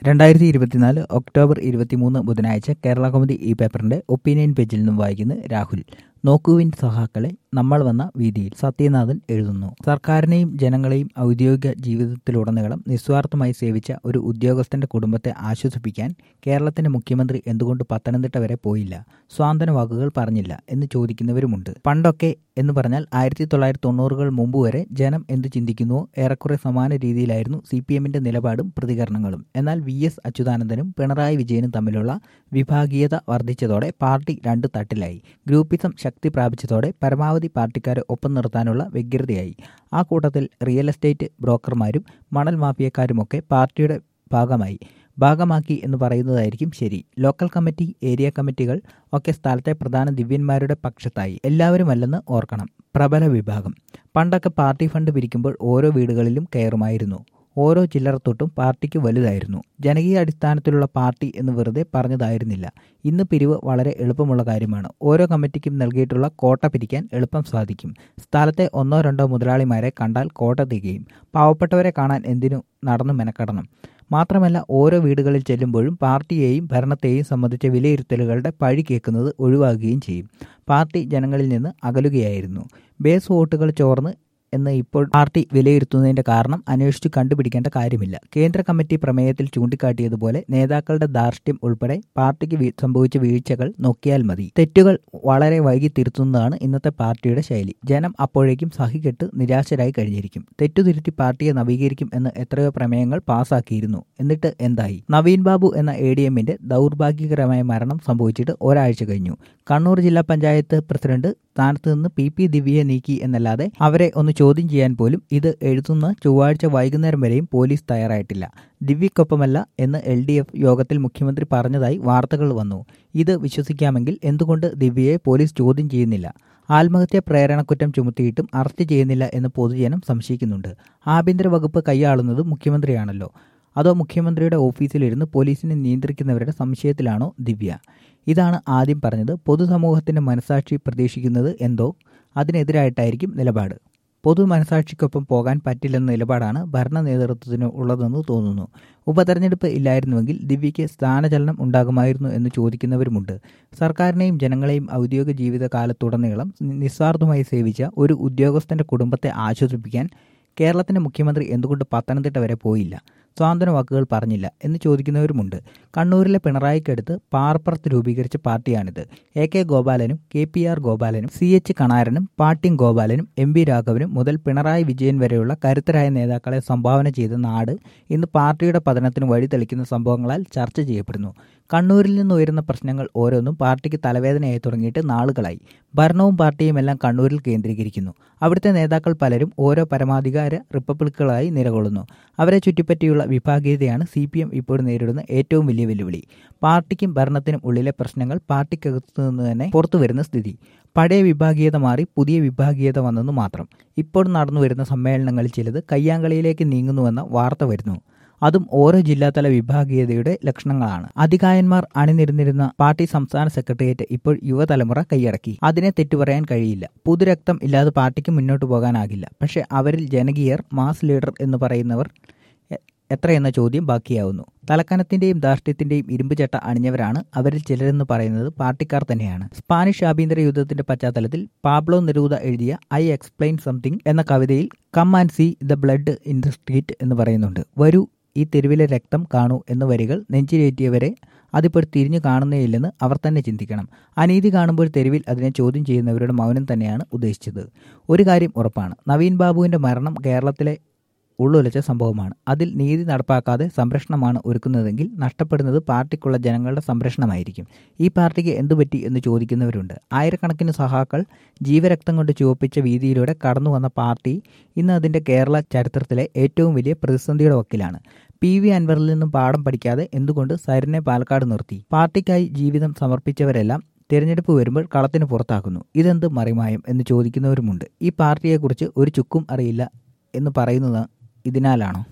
രണ്ടായിരത്തി ഇരുപത്തിനാല് ഒക്ടോബർ ഇരുപത്തിമൂന്ന് ബുധനാഴ്ച കേരള കൗമുദി ഈ പേപ്പറിന്റെ ഒപ്പീനിയൻ പേജിൽ നിന്നും വായിക്കുന്നു രാഹുൽ നോക്കുവിൻ സഹാക്കളെ നമ്മൾ വന്ന വീതിയിൽ സത്യനാഥൻ എഴുതുന്നു സർക്കാരിനെയും ജനങ്ങളെയും ഔദ്യോഗിക ജീവിതത്തിലുടനീളം നിസ്വാർത്ഥമായി സേവിച്ച ഒരു ഉദ്യോഗസ്ഥന്റെ കുടുംബത്തെ ആശ്വസിപ്പിക്കാൻ കേരളത്തിന്റെ മുഖ്യമന്ത്രി എന്തുകൊണ്ട് പത്തനംതിട്ട വരെ പോയില്ല സ്വാന്തന വാക്കുകൾ പറഞ്ഞില്ല എന്ന് ചോദിക്കുന്നവരുമുണ്ട് പണ്ടൊക്കെ എന്ന് പറഞ്ഞാൽ ആയിരത്തി തൊള്ളായിരത്തി തൊണ്ണൂറുകൾ മുമ്പ് വരെ ജനം എന്ത് ചിന്തിക്കുന്നുവോ ഏറെക്കുറെ സമാന രീതിയിലായിരുന്നു സി പി എമ്മിന്റെ നിലപാടും പ്രതികരണങ്ങളും എന്നാൽ വി എസ് അച്യുതാനന്ദനും പിണറായി വിജയനും തമ്മിലുള്ള വിഭാഗീയത വർദ്ധിച്ചതോടെ പാർട്ടി രണ്ട് തട്ടിലായി ഗ്രൂപ്പിസം ശക്തി പ്രാപിച്ചതോടെ പരമാവധി പാർട്ടിക്കാരെ ഒപ്പം നിർത്താനുള്ള വ്യഗ്രതയായി ആ കൂട്ടത്തിൽ റിയൽ എസ്റ്റേറ്റ് ബ്രോക്കർമാരും മണൽ മാഫിയക്കാരുമൊക്കെ പാർട്ടിയുടെ ഭാഗമായി ഭാഗമാക്കി എന്ന് പറയുന്നതായിരിക്കും ശരി ലോക്കൽ കമ്മിറ്റി ഏരിയ കമ്മിറ്റികൾ ഒക്കെ സ്ഥലത്തെ പ്രധാന ദിവ്യന്മാരുടെ പക്ഷത്തായി എല്ലാവരുമല്ലെന്ന് ഓർക്കണം പ്രബല വിഭാഗം പണ്ടൊക്കെ പാർട്ടി ഫണ്ട് പിരിക്കുമ്പോൾ ഓരോ വീടുകളിലും കയറുമായിരുന്നു ഓരോ ചില്ലറത്തൊട്ടും പാർട്ടിക്ക് വലുതായിരുന്നു ജനകീയ അടിസ്ഥാനത്തിലുള്ള പാർട്ടി എന്ന് വെറുതെ പറഞ്ഞതായിരുന്നില്ല ഇന്ന് പിരിവ് വളരെ എളുപ്പമുള്ള കാര്യമാണ് ഓരോ കമ്മിറ്റിക്കും നൽകിയിട്ടുള്ള കോട്ട പിരിക്കാൻ എളുപ്പം സാധിക്കും സ്ഥലത്തെ ഒന്നോ രണ്ടോ മുതലാളിമാരെ കണ്ടാൽ കോട്ട തികയും പാവപ്പെട്ടവരെ കാണാൻ എന്തിനു നടന്നു മെനക്കെടണം മാത്രമല്ല ഓരോ വീടുകളിൽ ചെല്ലുമ്പോഴും പാർട്ടിയെയും ഭരണത്തെയും സംബന്ധിച്ച വിലയിരുത്തലുകളുടെ പഴി കേൾക്കുന്നത് ഒഴിവാക്കുകയും ചെയ്യും പാർട്ടി ജനങ്ങളിൽ നിന്ന് അകലുകയായിരുന്നു ബേസ് വോട്ടുകൾ ചോർന്ന് എന്ന് ഇപ്പോൾ പാർട്ടി വിലയിരുത്തുന്നതിന്റെ കാരണം അന്വേഷിച്ചു കണ്ടുപിടിക്കേണ്ട കാര്യമില്ല കേന്ദ്ര കമ്മിറ്റി പ്രമേയത്തിൽ ചൂണ്ടിക്കാട്ടിയതുപോലെ നേതാക്കളുടെ ധാർഷ്ട്യം ഉൾപ്പെടെ പാർട്ടിക്ക് സംഭവിച്ച വീഴ്ചകൾ നോക്കിയാൽ മതി തെറ്റുകൾ വളരെ വൈകി തിരുത്തുന്നതാണ് ഇന്നത്തെ പാർട്ടിയുടെ ശൈലി ജനം അപ്പോഴേക്കും സഹികെട്ട് നിരാശരായി കഴിഞ്ഞിരിക്കും തെറ്റുതിരുത്തി പാർട്ടിയെ നവീകരിക്കും എന്ന് എത്രയോ പ്രമേയങ്ങൾ പാസാക്കിയിരുന്നു എന്നിട്ട് എന്തായി നവീൻ ബാബു എന്ന എ ഡി എമ്മിന്റെ ദൗർഭാഗ്യകരമായ മരണം സംഭവിച്ചിട്ട് ഒരാഴ്ച കഴിഞ്ഞു കണ്ണൂർ ജില്ലാ പഞ്ചായത്ത് പ്രസിഡന്റ് സ്ഥാനത്ത് നിന്ന് പി പി ദിവ്യയെ നീക്കി എന്നല്ലാതെ അവരെ ഒന്ന് ചോദ്യം ചെയ്യാൻ പോലും ഇത് എഴുതുന്ന ചൊവ്വാഴ്ച വൈകുന്നേരം വരെയും പോലീസ് തയ്യാറായിട്ടില്ല ദിവ്യക്കൊപ്പമല്ല എന്ന് എൽ ഡി എഫ് യോഗത്തിൽ മുഖ്യമന്ത്രി പറഞ്ഞതായി വാർത്തകൾ വന്നു ഇത് വിശ്വസിക്കാമെങ്കിൽ എന്തുകൊണ്ട് ദിവ്യയെ പോലീസ് ചോദ്യം ചെയ്യുന്നില്ല ആത്മഹത്യ പ്രേരണക്കുറ്റം ചുമത്തിയിട്ടും അറസ്റ്റ് ചെയ്യുന്നില്ല എന്ന് പൊതുജനം സംശയിക്കുന്നുണ്ട് ആഭ്യന്തര വകുപ്പ് കൈയാളുന്നത് മുഖ്യമന്ത്രിയാണല്ലോ അതോ മുഖ്യമന്ത്രിയുടെ ഓഫീസിലിരുന്ന് പോലീസിനെ നിയന്ത്രിക്കുന്നവരുടെ സംശയത്തിലാണോ ദിവ്യ ഇതാണ് ആദ്യം പറഞ്ഞത് പൊതുസമൂഹത്തിന്റെ മനസാക്ഷി പ്രതീക്ഷിക്കുന്നത് എന്തോ അതിനെതിരായിട്ടായിരിക്കും നിലപാട് പൊതു മനസാക്ഷിക്കൊപ്പം പോകാൻ പറ്റില്ലെന്ന നിലപാടാണ് ഭരണ നേതൃത്വത്തിന് ഉള്ളതെന്ന് തോന്നുന്നു ഉപതെരഞ്ഞെടുപ്പ് ഇല്ലായിരുന്നുവെങ്കിൽ ദിവ്യയ്ക്ക് സ്ഥാനചലനം ഉണ്ടാകുമായിരുന്നു എന്ന് ചോദിക്കുന്നവരുമുണ്ട് സർക്കാരിനെയും ജനങ്ങളെയും ഔദ്യോഗിക ജീവിതകാലത്തുടനീളം നിസ്വാർത്ഥമായി സേവിച്ച ഒരു ഉദ്യോഗസ്ഥന്റെ കുടുംബത്തെ ആശ്വസിപ്പിക്കാൻ കേരളത്തിന്റെ മുഖ്യമന്ത്രി എന്തുകൊണ്ട് പത്തനംതിട്ട വരെ പോയില്ല സ്വാതന്ത്ര്യ വാക്കുകൾ പറഞ്ഞില്ല എന്ന് ചോദിക്കുന്നവരുമുണ്ട് കണ്ണൂരിലെ പിണറായിക്കടുത്ത് പാർപ്പുറത്ത് രൂപീകരിച്ച പാർട്ടിയാണിത് എ കെ ഗോപാലനും കെ പി ആർ ഗോപാലനും സി എച്ച് കണാരനും പാട്ടിയം ഗോപാലനും എം വി രാഘവനും മുതൽ പിണറായി വിജയൻ വരെയുള്ള കരുത്തരായ നേതാക്കളെ സംഭാവന ചെയ്ത നാട് ഇന്ന് പാർട്ടിയുടെ പതനത്തിന് വഴിതെളിക്കുന്ന സംഭവങ്ങളാൽ ചർച്ച ചെയ്യപ്പെടുന്നു കണ്ണൂരിൽ നിന്ന് ഉയരുന്ന പ്രശ്നങ്ങൾ ഓരോന്നും പാർട്ടിക്ക് തലവേദനയായി തുടങ്ങിയിട്ട് നാളുകളായി ഭരണവും പാർട്ടിയും എല്ലാം കണ്ണൂരിൽ കേന്ദ്രീകരിക്കുന്നു അവിടുത്തെ നേതാക്കൾ പലരും ഓരോ പരമാധികാര റിപ്പബ്ലിക്കുകളായി നിലകൊള്ളുന്നു അവരെ ചുറ്റിപ്പറ്റിയുള്ള വിഭാഗീയതയാണ് സി പി എം ഇപ്പോൾ നേരിടുന്ന ഏറ്റവും വലിയ വെല്ലുവിളി പാർട്ടിക്കും ഭരണത്തിനും ഉള്ളിലെ പ്രശ്നങ്ങൾ പാർട്ടിക്കകത്തു നിന്ന് തന്നെ പുറത്തു വരുന്ന സ്ഥിതി പഴയ വിഭാഗീയത മാറി പുതിയ വിഭാഗീയത വന്നെന്നു മാത്രം ഇപ്പോൾ നടന്നു വരുന്ന സമ്മേളനങ്ങളിൽ ചിലത് കയ്യാങ്കളിയിലേക്ക് നീങ്ങുന്നുവെന്ന വാർത്ത വരുന്നു അതും ഓരോ ജില്ലാതല വിഭാഗീയതയുടെ ലക്ഷണങ്ങളാണ് അധികായന്മാർ അണിനിരുന്നിരുന്ന പാർട്ടി സംസ്ഥാന സെക്രട്ടേറിയറ്റ് ഇപ്പോൾ യുവതലമുറ കൈയടക്കി അതിനെ തെറ്റുപറയാൻ കഴിയില്ല പുതുരക്തം ഇല്ലാതെ പാർട്ടിക്ക് മുന്നോട്ട് പോകാനാകില്ല പക്ഷെ അവരിൽ ജനകീയർ മാസ് ലീഡർ എന്ന് പറയുന്നവർ എത്രയെന്ന ചോദ്യം ബാക്കിയാവുന്നു തലക്കനത്തിന്റെയും ധാർഷ്ട്യത്തിന്റെയും ഇരുമ്പുചട്ട അണിഞ്ഞവരാണ് അവരിൽ ചിലരെന്ന് പറയുന്നത് പാർട്ടിക്കാർ തന്നെയാണ് സ്പാനിഷ് ആഭ്യന്തര യുദ്ധത്തിന്റെ പശ്ചാത്തലത്തിൽ പാബ്ലോ നെരൂദ എഴുതിയ ഐ എക്സ്പ്ലെയിൻ സംതിങ് എന്ന കവിതയിൽ come and see the blood in the street എന്ന് പറയുന്നുണ്ട് വരൂ ഈ തെരുവിലെ രക്തം കാണൂ എന്ന വരികൾ നെഞ്ചിലേറ്റിയവരെ അതിപ്പോൾ തിരിഞ്ഞു കാണുന്നേയില്ലെന്ന് അവർ തന്നെ ചിന്തിക്കണം അനീതി കാണുമ്പോൾ തെരുവിൽ അതിനെ ചോദ്യം ചെയ്യുന്നവരുടെ മൗനം തന്നെയാണ് ഉദ്ദേശിച്ചത് ഒരു കാര്യം ഉറപ്പാണ് നവീൻ ബാബുവിന്റെ മരണം കേരളത്തിലെ ഉള്ളുലച്ച സംഭവമാണ് അതിൽ നീതി നടപ്പാക്കാതെ സംരക്ഷണമാണ് ഒരുക്കുന്നതെങ്കിൽ നഷ്ടപ്പെടുന്നത് പാർട്ടിക്കുള്ള ജനങ്ങളുടെ സംരക്ഷണമായിരിക്കും ഈ പാർട്ടിക്ക് എന്തുപറ്റി എന്ന് ചോദിക്കുന്നവരുണ്ട് ആയിരക്കണക്കിന് സഹാക്കൾ ജീവരക്തം കൊണ്ട് ചുവപ്പിച്ച വീതിയിലൂടെ കടന്നു വന്ന പാർട്ടി ഇന്ന് അതിന്റെ കേരള ചരിത്രത്തിലെ ഏറ്റവും വലിയ പ്രതിസന്ധിയുടെ വക്കിലാണ് പി വി അൻവറിൽ നിന്നും പാഠം പഠിക്കാതെ എന്തുകൊണ്ട് സൈരനെ പാലക്കാട് നിർത്തി പാർട്ടിക്കായി ജീവിതം സമർപ്പിച്ചവരെല്ലാം തിരഞ്ഞെടുപ്പ് വരുമ്പോൾ കളത്തിന് പുറത്താക്കുന്നു ഇതെന്ത് മറിമായം എന്ന് ചോദിക്കുന്നവരുമുണ്ട് ഈ പാർട്ടിയെക്കുറിച്ച് ഒരു ചുക്കും അറിയില്ല എന്ന് പറയുന്നത് ഇതിനാലാണോ